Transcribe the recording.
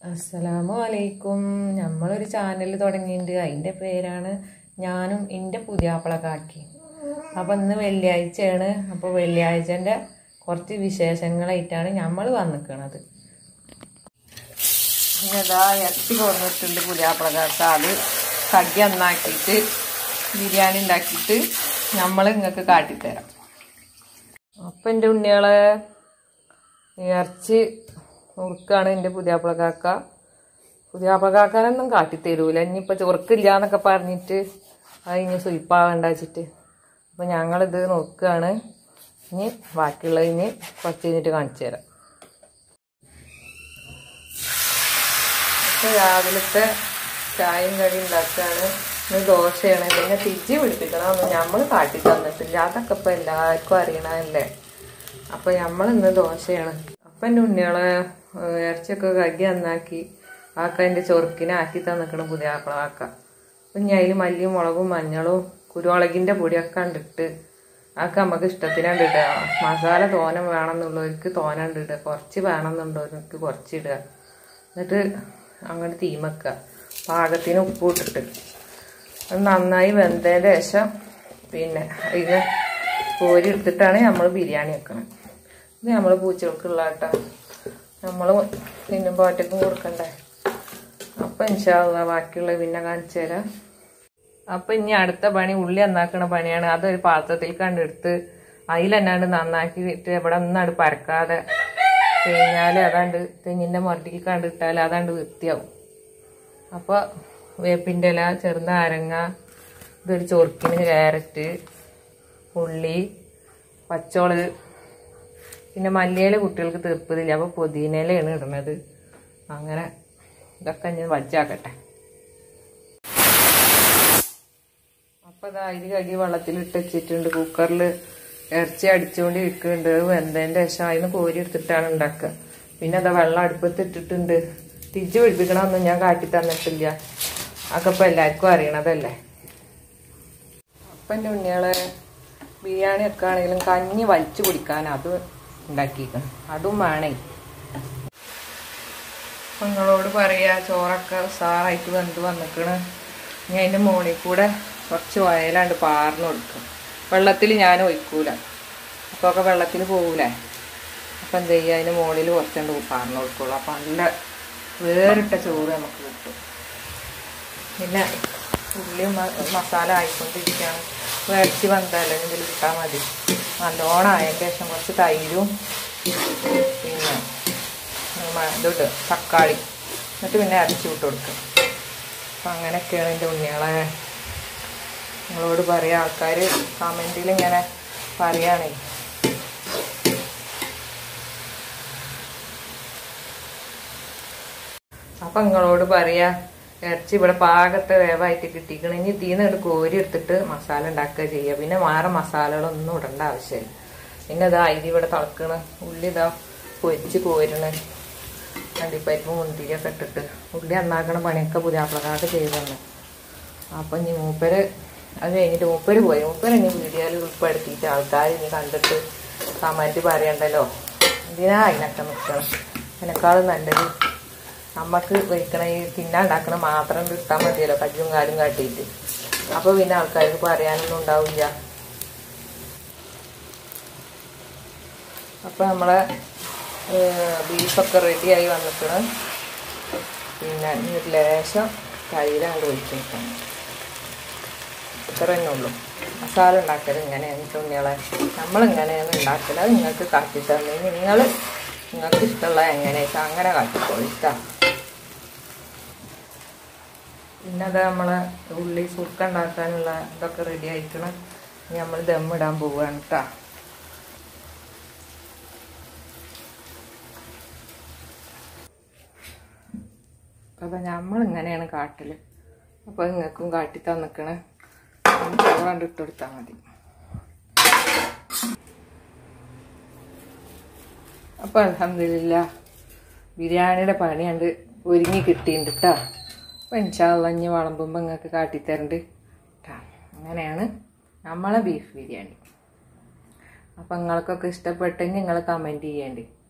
അസ്സലാമു അലൈക്കും നമ്മളൊരു ചാനൽ തുടങ്ങിയിട്ടുണ്ട് അതിൻ്റെ പേരാണ് ഞാനും എൻ്റെ പുതിയാപ്പിള കാക്കി അപ്പം ഇന്ന് വെള്ളിയാഴ്ചയാണ് അപ്പോൾ വെള്ളിയാഴ്ചൻ്റെ കുറച്ച് വിശേഷങ്ങളായിട്ടാണ് നമ്മൾ വന്നിക്കണത് ഇതാ ഇറച്ചി കൊണ്ടിട്ടുണ്ട് പുതിയാപ്പിള കാക്ക അത് കടി ഒന്നാക്കിയിട്ട് ബിരിയാണി ഉണ്ടാക്കിയിട്ട് നമ്മൾ നിങ്ങൾക്ക് കാട്ടിത്തരാം അപ്പം എൻ്റെ ഉണ്ണികളെ ഇറച്ചി നുറുക്കാണ് എൻ്റെ പുതിയാപ്പിള കാക്ക പുതിയാപ്പിള കാക്കാനൊന്നും കാട്ടിത്തരൂല ഇനിയിപ്പോൾ ചൊറുക്കില്ല എന്നൊക്കെ പറഞ്ഞിട്ട് അത് ഇനി സുയിപ്പാകണ്ട വെച്ചിട്ട് അപ്പോൾ ഞങ്ങളിത് നോക്കുകയാണ് ഇനി ബാക്കിയുള്ളത് ഇനി കുറച്ച് കഴിഞ്ഞിട്ട് കാണിച്ചു തരാം അപ്പോൾ രാവിലത്തെ ചായയും കടി ഉണ്ടാക്കുകയാണ് ഇന്ന് ദോശയാണ് പിന്നെ തിരിച്ച് പിടിപ്പിക്കണം നമ്മൾ കാട്ടി തന്നിട്ടില്ല അതൊക്കെ ഇപ്പോൾ എല്ലാവർക്കും അറിയണമല്ലേ അപ്പോൾ നമ്മൾ ഇന്ന് ദോശയാണ് അപ്പം എൻ്റെ ഉണ്ണികളെ ഏഹ്, ഇറച്ചിയൊക്കെ കഴുകി നന്നാക്കി ആക്ക എൻ്റെ ചൊറുക്കിനെ ആക്കി തന്നിക്കണം പുതിയ ആക്ക അപ്പം ഇനി അതിൽ മല്ലിയും മുളകും മഞ്ഞളും കുരുമുളകിൻ്റെ പൊടിയൊക്കെ കണ്ടിട്ട് ആക്ക നമുക്ക് ഇഷ്ടത്തിനാണ്ട് ഇടുക മസാല തോന വേണമെന്നുള്ളവർക്ക് തോനാണ്ട് ഇടുക കുറച്ച് വേണമെന്നുള്ളവർക്ക് കുറച്ച് ഇടുക എന്നിട്ട് അങ്ങോട്ട് തീമക്കുക പാകത്തിന് ഉപ്പ് ഇട്ടിട്ട് അത് നന്നായി വെന്തതിന് ശേഷം പിന്നെ ഇത് കോരി എടുത്തിട്ടാണ് നമ്മൾ ബിരിയാണി വെക്കണം ഇത് നമ്മൾ പൂച്ചകൾക്കുള്ള കേട്ടോ നമ്മൾ തിന്നുമ്പോൾ ഒറ്റക്കും കൊടുക്കണ്ടേ അപ്പം ഇൻഷാള്ള ബാക്കിയുള്ള പിന്നെ കാണിച്ചു തരാം അപ്പം ഇനി അടുത്ത പണി ഉള്ളി നന്നാക്കണ പണിയാണ് അതൊരു പാത്രത്തിൽ കണ്ടെടുത്ത് അതിലെന്നാണ്ട് നന്നാക്കിയിട്ട് ഇവിടെ ഒന്നാണ്ട് പരക്കാതെ കഴിഞ്ഞാൽ അതാണ്ട് തെങ്ങിൻ്റെ മുരട്ടിൽ കണ്ടിട്ടാൽ അതാണ്ട് വൃത്തിയാവും അപ്പോൾ വേപ്പിൻ്റെ ഇല ചെറുനാരങ്ങ ഇതൊരു ചൊറുക്കിന് ക്യാരറ്റ് ഉള്ളി പച്ചോള് പിന്നെ മല്ലിയില കുട്ടികൾക്ക് തീർപ്പതില്ല അപ്പോൾ പുതിനയിലയാണ് ഇടുന്നത് അങ്ങനെ ഇതൊക്കെ ഞാൻ വജ്ജാക്കട്ടെ അപ്പോൾ ഇതാ അരി കഴുകി വെള്ളത്തിൽ ഇട്ട് വെച്ചിട്ടുണ്ട് കുക്കറിൽ ഇറച്ചി അടിച്ചുകൊണ്ട് ഇരിക്കുന്നുണ്ട് അത് വെന്തതിൻ്റെ ശേഷം അതിന് കോരി എടുത്തിട്ടാണ് ഉണ്ടാക്കുക പിന്നെ അതാ വെള്ളം അടുപ്പത്ത് ഇട്ടിട്ടുണ്ട് തിരിച്ച് പിടിപ്പിക്കണമെന്നും ഞാൻ കാട്ടി തന്നിട്ടില്ല അതൊക്കെ ഇപ്പം എല്ലാവർക്കും അറിയണതല്ലേ അപ്പം എൻ്റെ ഉണ്ണികളെ ബിരിയാണി ഒക്കെ ആണെങ്കിലും കഞ്ഞി വലിച്ചു കുടിക്കാൻ അത് ഉണ്ടാക്കിയിരിക്കണം അതും വേണേ അപ്പം നിങ്ങളോട് പറയാ ചോറൊക്കെ സാറായിട്ട് വെന്ത് വന്നിക്കണ് ഇനി അതിൻ്റെ മുകളിൽ കൂടെ കുറച്ച് വയലാണ്ട് പാർന്ന് കൊടുക്കും വെള്ളത്തിൽ ഞാൻ ഒഴിക്കൂല അപ്പോൾ ഒക്കെ വെള്ളത്തിൽ പോകൂലേ അപ്പം എന്ത് ചെയ്യുക അതിൻ്റെ മുകളിൽ കുറച്ചുകൊണ്ട് പാർന്ന് കൊടുക്കുള്ളൂ അപ്പം നല്ല വേറിട്ട ചോറ് നമുക്ക് കിട്ടും പിന്നെ ഉള്ളിയും മ- മസാല ആയിക്കൊണ്ടിരിക്കുകയാണ് ഇറച്ചി വന്നാലോ ഇതിൽ ഇട്ടാൽ മതി നല്ലോണം ആയതിന് ശേഷം കുറച്ച് തൈരും പിന്നെ മ- ഇതിട്ട് തക്കാളി എന്നിട്ട് പിന്നെ ഇറച്ചി വിട്ട് കൊടുക്കും അപ്പം അങ്ങനെയൊക്കെയാണ് എൻ്റെ ഉണ്ണികളെ നിങ്ങളോട് പറയാം ആൾക്കാർ കമൻറ്റിൽ ഇങ്ങനെ പറയുകയാണേ അപ്പം നിങ്ങളോട് പറയാ ഇറച്ചി ഇവിടെ പാകത്തെ വേവായിട്ട് കിട്ടിക്കണം ഇനി തീന്ന് ഒരു കോരി എടുത്തിട്ട് മസാല ഉണ്ടാക്കുക ചെയ്യുക പിന്നെ വേറെ മസാലകളൊന്നും ഇടേണ്ട ആവശ്യമില്ല പിന്നെ ഇതാ അരി ഇവിടെ തിളക്കണ് ഉള്ളി ഇതാ പൊരിച്ച് കോരണ അണ്ടിപ്പരിപ്പ് മുന്തിരിയൊക്കെ ഇട്ടിട്ട് ഉള്ളി നന്നാക്കണ പണിയൊക്കെ പുതിയാപ്പിളക്കാർക്ക് ചെയ്തു തന്നെ അപ്പം ഇനി മൂപ്പര് അത് കഴിഞ്ഞിട്ട് മൂപ്പര് പോയി മൂപ്പര് ഇനി വീഡിയോയിൽ ഉൾപ്പെടുത്തിയിട്ട് ആൾക്കാർ ഇനി കണ്ടിട്ട് കമൻറ്റ് പറയണ്ടല്ലോ എന്തിനാ അതിനൊക്കെ നിൽക്കണം അതിനേക്കാളും നല്ലത് നമുക്ക് വയ്ക്കണ ഈ തിന്നാണ്ടാക്കണ മാത്രം ഇട്ടാൽ മതിയല്ലോ കജ്ജും കാലും കാട്ടിയിട്ട് അപ്പോൾ പിന്നെ ആൾക്കാർക്ക് പറയാനൊന്നും ഉണ്ടാവില്ല അപ്പോൾ നമ്മളെ ബീഫൊക്കെ റെഡിയായി വന്നിക്കണം പിന്നെ ഇനി ഒരു ലേശം തൈരാണ്ട് ഒഴിച്ച് വെക്കണം ഇത്ര തന്നെ ഉള്ളൂ മസാല ഉണ്ടാക്കൽ ഇങ്ങനെയാണ് തുണികളെ നമ്മളിങ്ങനെയാണ് ഉണ്ടാക്കൽ അത് നിങ്ങൾക്ക് കാട്ടി തന്നെ നിങ്ങൾ നിങ്ങൾക്ക് ഇഷ്ടമുള്ള എങ്ങനെ വെച്ചാൽ അങ്ങനെ കാട്ടിക്കോളൂ ഇഷ്ടം പിന്നെ അത് നമ്മളെ ഉള്ളി സുർക്ക ഉണ്ടാക്കാനുള്ള ഇതൊക്കെ റെഡി ആയിക്കണം ഇനി നമ്മൾ ദമ്മിടാൻ പോവുകയാണ് കേട്ടോ അപ്പം നമ്മൾ ഇങ്ങനെയാണ് കാട്ടൽ അപ്പോൾ നിങ്ങൾക്കും കാട്ടി തന്നിക്കണേ ചോറാണ്ട് ഇട്ട് കൊടുത്താൽ മതി അപ്പോൾ അലഹമില്ല ബിരിയാണിയുടെ പണിയുണ്ട് ഒരുങ്ങി കിട്ടിയിട്ടുണ്ട് കേട്ടോ അപ്പോൾ ഇൻഷാല്ല ഇനി വളമ്പുമ്പോൾ നിങ്ങൾക്ക് കാട്ടിത്തരണ്ട് കേട്ടോ അങ്ങനെയാണ് നമ്മളെ ബീഫ് ബിരിയാണി അപ്പം നിങ്ങൾക്കൊക്കെ ഇഷ്ടപ്പെട്ടെങ്കിൽ നിങ്ങൾ കമൻറ്റ് ചെയ്യേണ്ടി